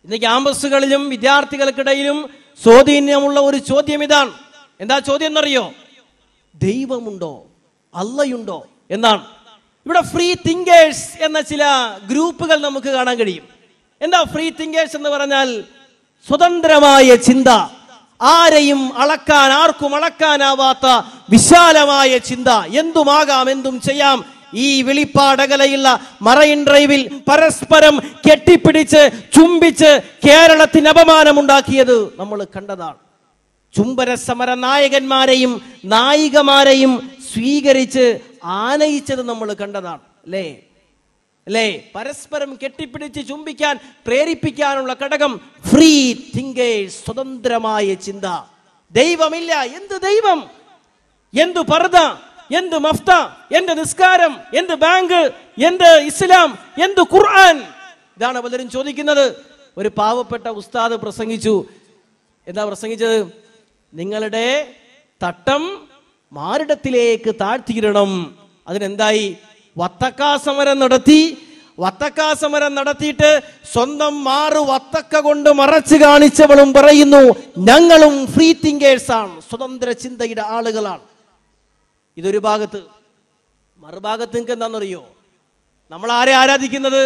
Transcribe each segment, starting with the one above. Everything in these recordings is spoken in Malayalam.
ഇന്ന് ക്യാമ്പസുകളിലും വിദ്യാർത്ഥികൾക്കിടയിലും സ്വാധീനമുള്ള ഒരു ചോദ്യം ഇതാണ് എന്താ ചോദ്യം എന്നറിയോ ദൈവമുണ്ടോ അല്ലയുണ്ടോ എന്നാണ് ഇവിടെ ഫ്രീ തിങ്കേഴ്സ് എന്ന ചില ഗ്രൂപ്പുകൾ നമുക്ക് കാണാൻ കഴിയും എന്താ ഫ്രീ തിങ്കേഴ്സ് എന്ന് പറഞ്ഞാൽ സ്വതന്ത്രമായ ചിന്ത ആരെയും അളക്കാൻ ആർക്കും അളക്കാനാവാത്ത വിശാലമായ ചിന്ത എന്തുമാകാം എന്തും ചെയ്യാം ഈ വെളിപ്പാടകലയുള്ള മറൈൻ ഡ്രൈവിൽ പരസ്പരം കെട്ടിപ്പിടിച്ച് ചുംബിച്ച് കേരളത്തിന് അപമാനമുണ്ടാക്കിയത് നമ്മൾ കണ്ടതാണ് ചുംബന സമര നായകന്മാരെയും നായികമാരെയും സ്വീകരിച്ച് ആനയിച്ചത് നമ്മൾ കണ്ടതാണ് അല്ലേ അല്ലേ പരസ്പരം കെട്ടിപ്പിടിച്ച് ചുംബിക്കാൻ പ്രേരിപ്പിക്കാനുള്ള ഘടകം ഫ്രീ തിങ്കേഴ്സ് സ്വതന്ത്രമായ ചിന്ത ദൈവമില്ല എന്ത് ദൈവം എന്ത് പർദ എന്ത് മഫ്ത എന്ത് നിസ്കാരം എന്ത് ബാങ്ക് എന്ത് ഇസ്ലാം എന്ത് ഖുർആൻ ഇതാണ് പലരും ചോദിക്കുന്നത് ഒരു പാവപ്പെട്ട ഉസ്താദ് പ്രസംഗിച്ചു എന്താ പ്രസംഗിച്ചത് നിങ്ങളുടെ തട്ടം മാരിടത്തിലേക്ക് താഴ്ത്തിയിടണം അതിനെന്തായി വത്തക്ക സമരം നടത്തി വത്തക്ക സമരം നടത്തിയിട്ട് സ്വന്തം മാറ് വത്തക്ക കൊണ്ട് മറച്ചു കാണിച്ചവളും പറയുന്നു ഞങ്ങളും ഫ്രീ തിങ്കേഴ്സ് ആണ് സ്വതന്ത്ര ചിന്തയുടെ ആളുകളാണ് ഇതൊരു ഭാഗത്ത് മറുഭാഗത്ത് നിങ്ങൾക്ക് എന്താണെന്നറിയോ നമ്മൾ ആരെ ആരാധിക്കുന്നത്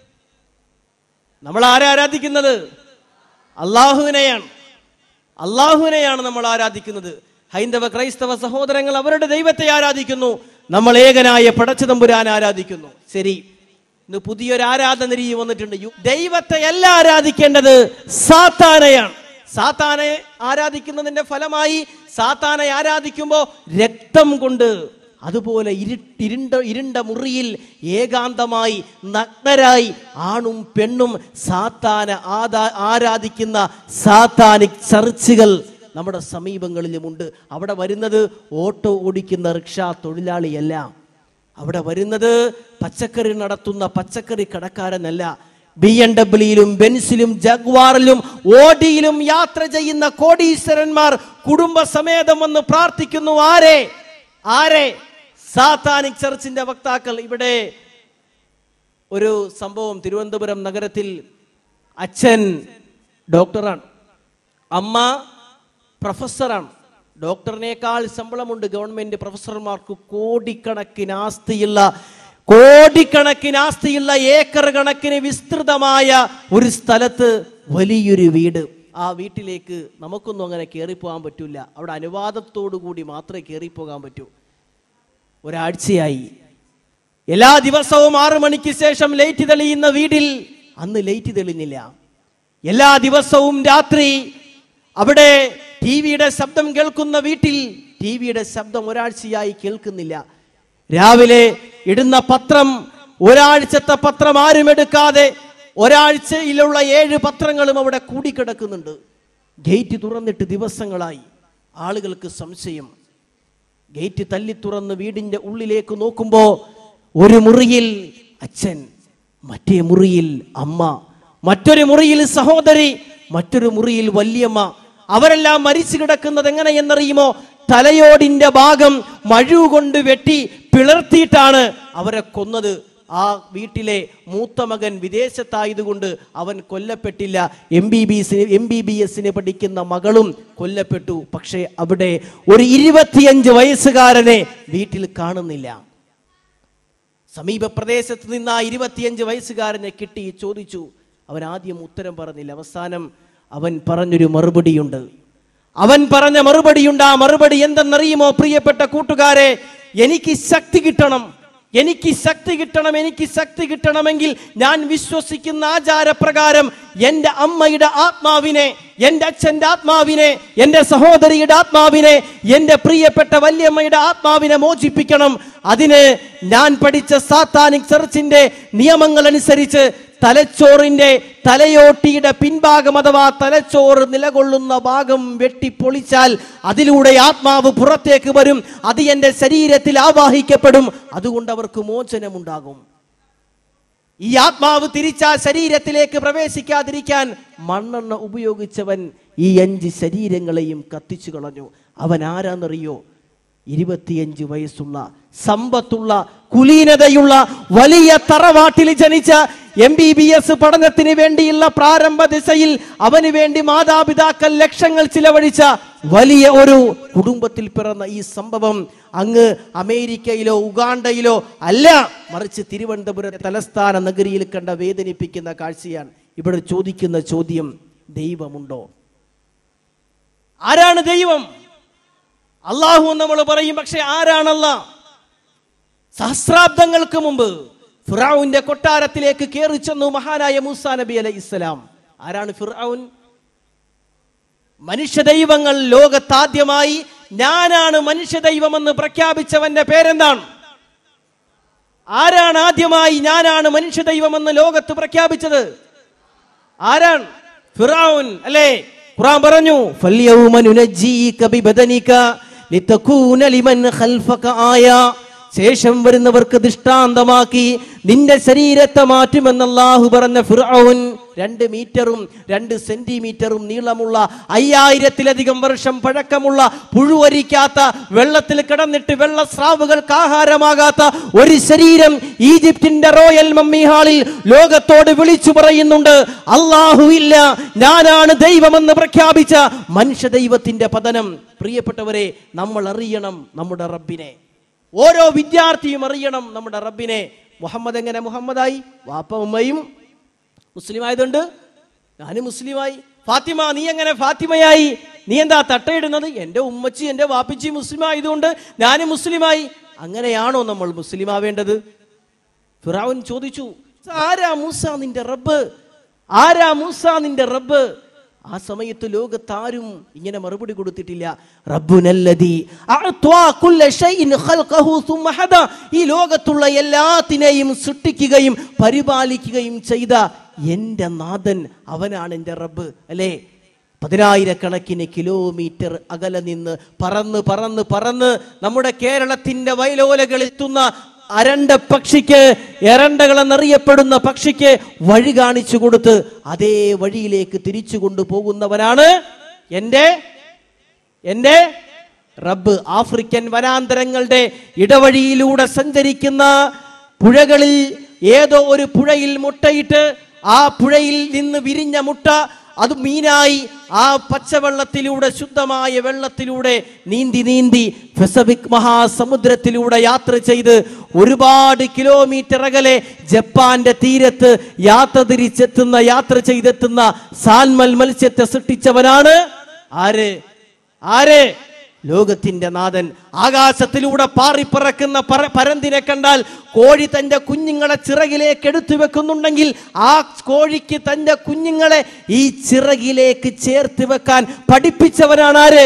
നമ്മൾ ആരെ ആരാധിക്കുന്നത് അള്ളാഹുവിനെയാണ് അള്ളാഹുവിനെയാണ് നമ്മൾ ആരാധിക്കുന്നത് ഹൈന്ദവ ക്രൈസ്തവ സഹോദരങ്ങൾ അവരുടെ ദൈവത്തെ ആരാധിക്കുന്നു നമ്മൾ ഏകനായ പടച്ചതമ്പുരാൻ ആരാധിക്കുന്നു ശരി ഇന്ന് പുതിയൊരു ആരാധന രീതി വന്നിട്ടുണ്ട് യു- ദൈവത്തെ അല്ല ആരാധിക്കേണ്ടത് സാത്താനെയാണ് സാത്താനെ ആരാധിക്കുന്നതിന്റെ ഫലമായി സാത്താനെ ആരാധിക്കുമ്പോൾ രക്തം കൊണ്ട് അതുപോലെ ഇരുട്ട് ഇരുണ്ട ഇരുണ്ട മുറിയിൽ ഏകാന്തമായി നഗ്നരായി ആണും പെണ്ണും സാത്താന ആദാ ആരാധിക്കുന്ന സാത്താനിക് ചർച്ചുകൾ നമ്മുടെ സമീപങ്ങളിലുമുണ്ട് അവിടെ വരുന്നത് ഓട്ടോ ഓടിക്കുന്ന റിക്ഷ തൊഴിലാളിയല്ല അവിടെ വരുന്നത് പച്ചക്കറി നടത്തുന്ന പച്ചക്കറി കടക്കാരനല്ല ബി എം ഡബ്ല്യൂയിലും ബെൻസിലും ജഗ്വാറിലും ഓഡിയിലും യാത്ര ചെയ്യുന്ന കോടീശ്വരന്മാർ കുടുംബസമേതം വന്ന് പ്രാർത്ഥിക്കുന്നു ആരെ ആരെ സാത്താനിക് ചർച്ചിന്റെ വക്താക്കൾ ഇവിടെ ഒരു സംഭവം തിരുവനന്തപുരം നഗരത്തിൽ അച്ഛൻ ഡോക്ടറാണ് അമ്മ പ്രൊഫസറാണ് ഡോക്ടറിനേക്കാൾ ശമ്പളമുണ്ട് ഗവൺമെന്റ് പ്രൊഫസർമാർക്ക് കോടിക്കണക്കിന് ആസ്തിയുള്ള കോടിക്കണക്കിന് ആസ്തിയുള്ള ഏക്കർ കണക്കിന് വിസ്തൃതമായ ഒരു സ്ഥലത്ത് വലിയൊരു വീട് ആ വീട്ടിലേക്ക് നമുക്കൊന്നും അങ്ങനെ കയറിപ്പോകാൻ പറ്റില്ല അവിടെ അനുവാദത്തോടു കൂടി മാത്രമേ കയറിപ്പോകാൻ പറ്റൂ ഒരാഴ്ചയായി എല്ലാ ദിവസവും ആറു മണിക്ക് ശേഷം ലൈറ്റ് തെളിയുന്ന വീട്ടിൽ അന്ന് ലൈറ്റ് തെളിഞ്ഞില്ല എല്ലാ ദിവസവും രാത്രി അവിടെ ടി വിയുടെ ശബ്ദം കേൾക്കുന്ന വീട്ടിൽ ടി വിയുടെ ശബ്ദം ഒരാഴ്ചയായി കേൾക്കുന്നില്ല രാവിലെ ഇടുന്ന പത്രം ഒരാഴ്ചത്തെ പത്രം ആരും എടുക്കാതെ ഒരാഴ്ചയിലുള്ള ഏഴ് പത്രങ്ങളും അവിടെ കൂടിക്കിടക്കുന്നുണ്ട് ഗേറ്റ് തുറന്നിട്ട് ദിവസങ്ങളായി ആളുകൾക്ക് സംശയം ഗേറ്റ് തല്ലി തുറന്ന് വീടിന്റെ ഉള്ളിലേക്ക് നോക്കുമ്പോ ഒരു മുറിയിൽ അച്ഛൻ മറ്റേ മുറിയിൽ അമ്മ മറ്റൊരു മുറിയിൽ സഹോദരി മറ്റൊരു മുറിയിൽ വല്യമ്മ അവരെല്ലാം മരിച്ചു കിടക്കുന്നത് എങ്ങനെയെന്നറിയുമോ തലയോടിന്റെ ഭാഗം മഴു കൊണ്ട് വെട്ടി പിളർത്തിയിട്ടാണ് അവരെ കൊന്നത് ആ വീട്ടിലെ മൂത്ത മകൻ വിദേശത്തായതുകൊണ്ട് അവൻ കൊല്ലപ്പെട്ടില്ല എം ബി ബി എസിന് എം ബി ബി എസിന് പഠിക്കുന്ന മകളും കൊല്ലപ്പെട്ടു പക്ഷേ അവിടെ ഒരു ഇരുപത്തിയഞ്ച് വയസ്സുകാരനെ വീട്ടിൽ കാണുന്നില്ല സമീപ പ്രദേശത്ത് നിന്ന് ആ ഇരുപത്തിയഞ്ച് വയസ്സുകാരനെ കിട്ടി ചോദിച്ചു അവൻ ആദ്യം ഉത്തരം പറഞ്ഞില്ല അവസാനം അവൻ പറഞ്ഞൊരു മറുപടിയുണ്ട് അവൻ പറഞ്ഞ മറുപടിയുണ്ട് ആ മറുപടി എന്തെന്നറിയുമോ പ്രിയപ്പെട്ട കൂട്ടുകാരെ എനിക്ക് ശക്തി കിട്ടണം എനിക്ക് ശക്തി കിട്ടണം എനിക്ക് ശക്തി കിട്ടണമെങ്കിൽ ഞാൻ വിശ്വസിക്കുന്ന ആചാരപ്രകാരം എൻ്റെ അമ്മയുടെ ആത്മാവിനെ എൻ്റെ അച്ഛൻ്റെ ആത്മാവിനെ എൻ്റെ സഹോദരിയുടെ ആത്മാവിനെ എൻ്റെ പ്രിയപ്പെട്ട വല്യമ്മയുടെ ആത്മാവിനെ മോചിപ്പിക്കണം അതിന് ഞാൻ പഠിച്ച സാത്താനിക് ചർച്ചിന്റെ നിയമങ്ങൾ അനുസരിച്ച് തലച്ചോറിന്റെ തലയോട്ടിയുടെ പിൻഭാഗം അഥവാ തലച്ചോറ് നിലകൊള്ളുന്ന ഭാഗം വെട്ടിപ്പൊളിച്ചാൽ അതിലൂടെ ആത്മാവ് പുറത്തേക്ക് വരും അത് എൻ്റെ ശരീരത്തിൽ ആവാഹിക്കപ്പെടും അതുകൊണ്ട് അവർക്ക് മോചനമുണ്ടാകും ഈ ആത്മാവ് തിരിച്ച ശരീരത്തിലേക്ക് പ്രവേശിക്കാതിരിക്കാൻ മണ്ണെണ്ണ ഉപയോഗിച്ചവൻ ഈ അഞ്ച് ശരീരങ്ങളെയും കത്തിച്ചു കളഞ്ഞു അവൻ ആരാന്നറിയോ ഇരുപത്തിയഞ്ച് വയസ്സുള്ള സമ്പത്തുള്ള കുലീനതയുള്ള വലിയ തറവാട്ടിൽ ജനിച്ച എം ബി ബി എസ് പഠനത്തിന് വേണ്ടിയുള്ള പ്രാരംഭ ദിശയിൽ അവന് വേണ്ടി മാതാപിതാക്കൾ ലക്ഷങ്ങൾ ചിലവഴിച്ച വലിയ ഒരു കുടുംബത്തിൽ പിറന്ന ഈ സംഭവം അങ്ങ് അമേരിക്കയിലോ ഉഗാണ്ടയിലോ അല്ല മറിച്ച് തിരുവനന്തപുരം തലസ്ഥാന നഗരിയിൽ കണ്ട വേദനിപ്പിക്കുന്ന കാഴ്ചയാണ് ഇവിടെ ചോദിക്കുന്ന ചോദ്യം ദൈവമുണ്ടോ ആരാണ് ദൈവം അള്ളാഹു എന്ന് നമ്മൾ പറയും പക്ഷെ ആരാണല്ല സഹസ്രാബ്ദങ്ങൾക്ക് മുമ്പ് ഫിറാവുന്റെ കൊട്ടാരത്തിലേക്ക് കയറി ചെന്നു മഹാനായ മൂസാ നബി അലൈഹി ഇസ്ലാം ആരാണ് ഫിറാവുൻ മനുഷ്യ ദൈവങ്ങൾ ലോകത്താദ്യമായി ഞാനാണ് മനുഷ്യ ദൈവമെന്ന് പ്രഖ്യാപിച്ചവന്റെ പേരെന്താണ് ആരാണ് ആദ്യമായി ഞാനാണ് മനുഷ്യ ദൈവമെന്ന് ലോകത്ത് പ്രഖ്യാപിച്ചത് ആരാണ് ഫിറാവുൻ അല്ലേ ഖുർആൻ പറഞ്ഞു ഫല്യൗമ നുനജ്ജീക ബിബദനിക ലിതകൂന ലിമൻ ഖൽഫക ആയ ശേഷം വരുന്നവർക്ക് ദൃഷ്ടാന്തമാക്കി നിന്റെ ശരീരത്തെ മാറ്റുമെന്ന് അല്ലാഹു പറഞ്ഞ ഫിർഔൻ രണ്ട് മീറ്ററും രണ്ട് സെന്റിമീറ്ററും നീളമുള്ള അയ്യായിരത്തിലധികം വർഷം പഴക്കമുള്ള പുഴുവരിക്കാത്ത വെള്ളത്തിൽ കിടന്നിട്ട് വെള്ളസ്രാവുകൾക്ക് ആഹാരമാകാത്ത ഒരു ശരീരം ഈജിപ്തിന്റെ റോയൽ മമ്മി ഹാളിൽ ലോകത്തോട് വിളിച്ചു പറയുന്നുണ്ട് അള്ളാഹു ഇല്ല ഞാനാണ് ദൈവമെന്ന് പ്രഖ്യാപിച്ച മനുഷ്യ ദൈവത്തിന്റെ പതനം പ്രിയപ്പെട്ടവരെ നമ്മൾ അറിയണം നമ്മുടെ റബ്ബിനെ ഓരോ വിദ്യാർത്ഥിയും അറിയണം നമ്മുടെ റബ്ബിനെ മുഹമ്മദ് എങ്ങനെ മുഹമ്മദായി വാപ്പ ഉമ്മയും മുസ്ലിം ആയതുകൊണ്ട് ഞാനും മുസ്ലിമായി ഫാത്തിമ നീ എങ്ങനെ ഫാത്തിമയായി നീ എന്താ തട്ടയിടുന്നത് എൻ്റെ ഉമ്മച്ചി എൻ്റെ വാപ്പിച്ചി മുസ്ലിം ആയതുകൊണ്ട് ഞാനും മുസ്ലിമായി അങ്ങനെയാണോ നമ്മൾ മുസ്ലിം ആവേണ്ടത് ഫിറാവുൻ ചോദിച്ചു ആരാ മൂസ നിന്റെ റബ്ബ് ആരാ മൂസ നിന്റെ റബ്ബ് ആ സമയത്ത് ലോകത്താരും ഇങ്ങനെ മറുപടി കൊടുത്തിട്ടില്ല റബ്ബുനല്ലദീ അഅ്ത്വാ കുല്ല ശൈഇൻ ഖൽഖഹു സുമ്മ ഹദാ ഈ ലോകത്തുള്ള എല്ലാത്തിനെയും സൃഷ്ടിക്കുകയും പരിപാലിക്കുകയും ചെയ്ത എൻ്റെ നാഥൻ അവനാണ് എൻ്റെ റബ്ബ് അല്ലേ പതിനായിരക്കണക്കിന് കിലോമീറ്റർ അകലെ നിന്ന് പറന്ന് പറന്ന് പറന്ന് നമ്മുടെ കേരളത്തിന്റെ വയലോലകളിൽ എത്തുന്ന അരണ്ട പക്ഷിക്ക് എറണ്ടകളെന്നറിയപ്പെടുന്ന പക്ഷിക്ക് വഴി കാണിച്ചു കൊടുത്ത് അതേ വഴിയിലേക്ക് തിരിച്ചു കൊണ്ടുപോകുന്നവനാണ് എൻ്റെ എൻ്റെ റബ്ബ് ആഫ്രിക്കൻ വനാന്തരങ്ങളുടെ ഇടവഴിയിലൂടെ സഞ്ചരിക്കുന്ന പുഴകളിൽ ഏതോ ഒരു പുഴയിൽ മുട്ടയിട്ട് ആ പുഴയിൽ നിന്ന് വിരിഞ്ഞ മുട്ട അത് മീനായി ആ പച്ചവെള്ളത്തിലൂടെ ശുദ്ധമായ വെള്ളത്തിലൂടെ നീന്തി നീന്തി പസഫിക് മഹാസമുദ്രത്തിലൂടെ യാത്ര ചെയ്ത് ഒരുപാട് കിലോമീറ്റർ അകലെ ജപ്പാന്റെ തീരത്ത് യാത്ര തിരിച്ചെത്തുന്ന യാത്ര ചെയ്തെത്തുന്ന സാൽമൽ മത്സ്യത്തെ സൃഷ്ടിച്ചവനാണ് ആര് ആര് ലോകത്തിന്റെ നാഥൻ ആകാശത്തിലൂടെ പാറിപ്പറക്കുന്ന പറ പരന്തിനെ കണ്ടാൽ കോഴി തന്റെ കുഞ്ഞുങ്ങളെ ചിറകിലേക്ക് എടുത്തു വെക്കുന്നുണ്ടെങ്കിൽ ആ കോഴിക്ക് തന്റെ കുഞ്ഞുങ്ങളെ ഈ ചിറകിലേക്ക് ചേർത്ത് വെക്കാൻ പഠിപ്പിച്ചവനാണ് ആര്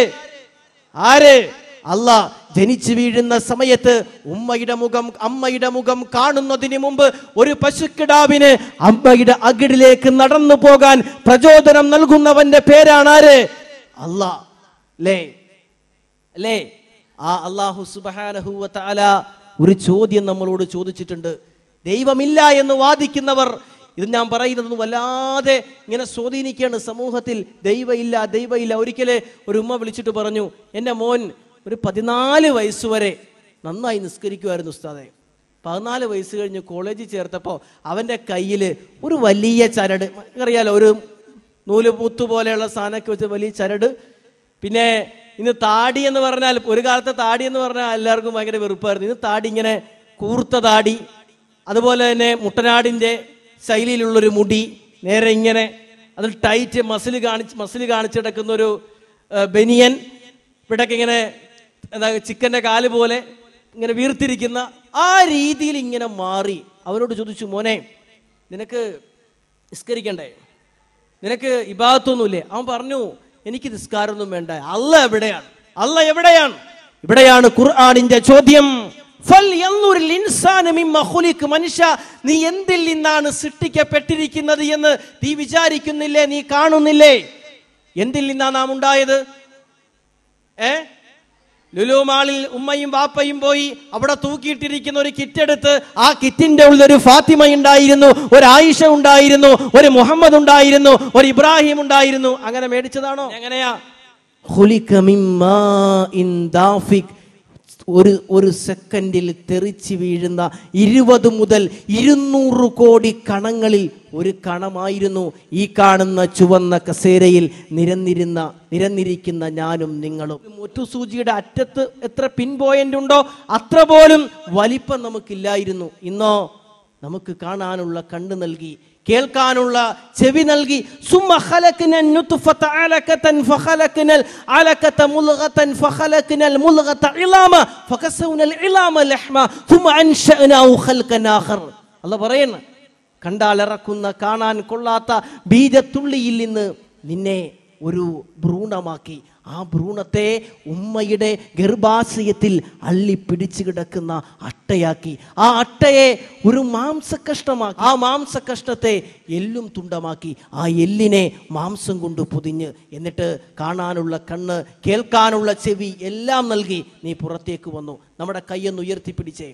ആര് അല്ല ജനിച്ചു വീഴുന്ന സമയത്ത് ഉമ്മയുടെ മുഖം അമ്മയുടെ മുഖം കാണുന്നതിന് മുമ്പ് ഒരു പശുക്കിടാവിന് അമ്മയുടെ അകിടിലേക്ക് നടന്നു പോകാൻ പ്രചോദനം നൽകുന്നവന്റെ പേരാണ് ആര് അല്ല അല്ലേ അല്ലേ ആ അള്ളാഹു സുബാനഹുവ താല ഒരു ചോദ്യം നമ്മളോട് ചോദിച്ചിട്ടുണ്ട് ദൈവമില്ല എന്ന് വാദിക്കുന്നവർ ഇത് ഞാൻ പറയുന്നത് വല്ലാതെ ഇങ്ങനെ സ്വാധീനിക്കുകയാണ് സമൂഹത്തിൽ ദൈവമില്ല ദൈവമില്ല ഒരിക്കല് ഒരു ഉമ്മ വിളിച്ചിട്ട് പറഞ്ഞു എൻ്റെ മോൻ ഒരു പതിനാല് വയസ്സ് വരെ നന്നായി നിസ്കരിക്കുമായിരുന്നു ഉസ്താദെ പതിനാല് വയസ്സ് കഴിഞ്ഞ് കോളേജിൽ ചേർത്തപ്പോൾ അവൻ്റെ കയ്യിൽ ഒരു വലിയ ചരട് അറിയാലോ ഒരു നൂല് പൂത്ത് പോലെയുള്ള സാധനമൊക്കെ വെച്ച് വലിയ ചരട് പിന്നെ ഇന്ന് താടി എന്ന് പറഞ്ഞാൽ ഒരു കാലത്തെ താടി എന്ന് പറഞ്ഞാൽ എല്ലാവർക്കും ഭയങ്കര വെറുപ്പായിരുന്നു ഇന്ന് താടി ഇങ്ങനെ കൂർത്ത താടി അതുപോലെ തന്നെ മുട്ടനാടിൻ്റെ ശൈലിയിലുള്ളൊരു മുടി നേരെ ഇങ്ങനെ അതിൽ ടൈറ്റ് മസിൽ കാണിച്ച് മസിൽ കാണിച്ചെടുക്കുന്ന ഒരു ആ, ബനിയൻ ഇവിടെയൊക്കെ ഇങ്ങനെ എന്താ ചിക്കൻ്റെ കാല് പോലെ ഇങ്ങനെ വീർത്തിരിക്കുന്ന ആ രീതിയിൽ ഇങ്ങനെ മാറി അവനോട് ചോദിച്ചു മോനെ നിനക്ക് നിസ്കരിക്കണ്ടേ നിനക്ക് ഇബാദത്തൊന്നുമില്ലേ അവൻ പറഞ്ഞു എനിക്ക് നിസ്കാരമൊന്നും വേണ്ട അല്ല എവിടെയാണ് അല്ല എവിടെയാണ് ഇവിടെയാണ് ഖുർആാനിന്റെ ചോദ്യം ഫൽ യൻദുറിൽ ഇൻസാനു മിമ്മ ഖുലിഖ്. മനുഷ്യ നീ എന്തിൽ നിന്നാണ് സൃഷ്ടിക്കപ്പെട്ടിരിക്കുന്നത് എന്ന് നീ വിചാരിക്കുന്നില്ലേ നീ കാണുന്നില്ലേ എന്തിൽ നിന്നാണ് നാം ഉണ്ടായത് ഏ ലുലു മാളിൽ ഉമ്മയും വാപ്പയും പോയി അവിടെ തൂക്കിയിട്ടിരിക്കുന്ന ഒരു കിറ്റ് എടുത്ത് ആ കിറ്റിന്റെ ഉള്ളിൽ ഒരു ഫാത്തിമ ഉണ്ടായിരുന്നു ഒരു ആയിഷ ഉണ്ടായിരുന്നു ഒരു മുഹമ്മദ് ഉണ്ടായിരുന്നു ഒരു ഇബ്രാഹിം ഉണ്ടായിരുന്നു അങ്ങനെ മേടിച്ചതാണോ എങ്ങനെയാ ഖുലിക മിൻ മാഇൻ ദാഫിക്. ഒരു ഒരു സെക്കൻഡിൽ തെറിച്ച് വീഴുന്ന ഇരുപത് മുതൽ ഇരുന്നൂറ് കോടി കണങ്ങളിൽ ഒരു കണമായിരുന്നു ഈ കാണുന്ന ചുവന്ന കസേരയിൽ നിരന്നിരുന്ന നിരന്നിരിക്കുന്ന ഞാനും നിങ്ങളും മുറ്റുസൂചിയുടെ അറ്റത്ത് എത്ര പിൻ പോയിന്റ് ഉണ്ടോ അത്ര പോലും വലിപ്പം നമുക്കില്ലായിരുന്നു ഇന്നോ നമുക്ക് കാണാനുള്ള കണ്ണ് നൽകി കേൾക്കാനുള്ള ചെവി നൽകി സുമ്മ ഖലഖന നുത്ഫത അലകതൻ ഫഖലഖനൽ അലകത മുൽഗതൻ ഫഖലഖനൽ മുൽഗത ഇലാമ ഫകസൗനൽ ഇലാമ ലഹ്മ ثم അൻശഅനാഹു ഖൽഖൻ ആഖർ അല്ലാഹ് പറയുന്നു കണ്ടാൽ ഇറക്കുന്ന കാണാൻ കൊള്ളാത്ത ബീജത്തുള്ളിയിൽ നിന്ന് നിന്നെ ഒരു ഭ്രൂണമാക്കി ആ ഭ്രൂണത്തെ ഉമ്മയുടെ ഗർഭാശയത്തിൽ അള്ളി പിടിച്ചു കിടക്കുന്ന അട്ടയാക്കി ആ അട്ടയെ ഒരു മാംസകഷ്ണമാക്കി ആ മാംസകഷ്ണത്തെ എല്ലും തുണ്ടമാക്കി ആ എല്ലിനെ മാംസം കൊണ്ട് പൊതിഞ്ഞ് എന്നിട്ട് കാണാനുള്ള കണ്ണ് കേൾക്കാനുള്ള ചെവി എല്ലാം നൽകി നീ പുറത്തേക്ക് വന്നു നമ്മുടെ കൈയൊന്ന് ഉയർത്തിപ്പിടിച്ചേ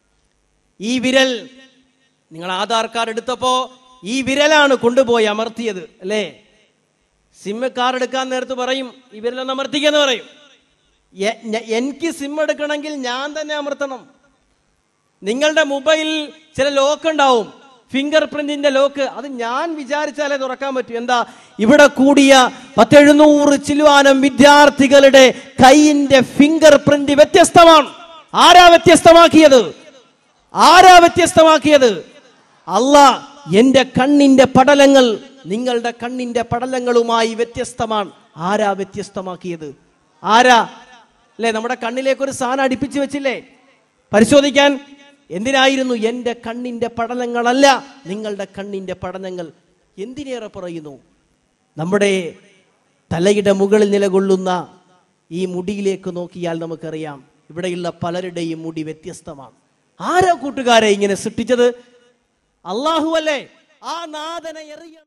ഈ വിരൽ നിങ്ങൾ ആധാർ കാർഡ് എടുത്തപ്പോ ഈ വിരലാണ് കൊണ്ടുപോയി അമർത്തിയത് അല്ലേ സിം കാർഡ് എടുക്കാൻ നേരത്ത് പറയും ഈ വിരലൊന്ന് അമർത്തിക്കെന്ന് പറയും എ- ഞ- എനിക്ക് സിം എടുക്കണമെങ്കിൽ ഞാൻ തന്നെ അമർത്തണം നിങ്ങളുടെ മൊബൈലിൽ ചില ലോക്ക് ഉണ്ടാവും ഫിംഗർ പ്രിന്റിന്റെ ലോക്ക് അത് ഞാൻ വിചാരിച്ചാലേ തുറക്കാൻ പറ്റൂ എന്താ ഇവിടെ കൂടിയ പത്തെഴുന്നൂറ് ചില്ലുവാനം വിദ്യാർത്ഥികളുടെ കൈയിന്റെ ഫിംഗർ പ്രിന്റ് വ്യത്യസ്തമാണ് ആരാ വ്യത്യസ്തമാക്കിയത് ആരാ വ്യത്യസ്തമാക്കിയത് അല്ല എന്റെ കണ്ണിന്റെ പടലങ്ങൾ നിങ്ങളുടെ കണ്ണിന്റെ പടലങ്ങളുമായി വ്യത്യസ്തമാണ് ആരാ വ്യത്യസ്തമാക്കിയത് ആരാ അല്ലേ നമ്മുടെ കണ്ണിലേക്ക് ഒരു സാധനം അടുപ്പിച്ച് വെച്ചില്ലേ പരിശോധിക്കാൻ എന്തിനായിരുന്നു എൻ്റെ കണ്ണിന്റെ പടലങ്ങളല്ല നിങ്ങളുടെ കണ്ണിന്റെ പഠനങ്ങൾ എന്തിനേറെ പറയുന്നു നമ്മുടെ തലയുടെ മുകളിൽ നിലകൊള്ളുന്ന ഈ മുടിയിലേക്ക് നോക്കിയാൽ നമുക്കറിയാം ഇവിടെയുള്ള പലരുടെയും മുടി വ്യത്യസ്തമാണ് ആരാ കൂട്ടുകാരെ ഇങ്ങനെ സൃഷ്ടിച്ചത് അള്ളാഹു അല്ലേ ആ നാഥനെ എറിയ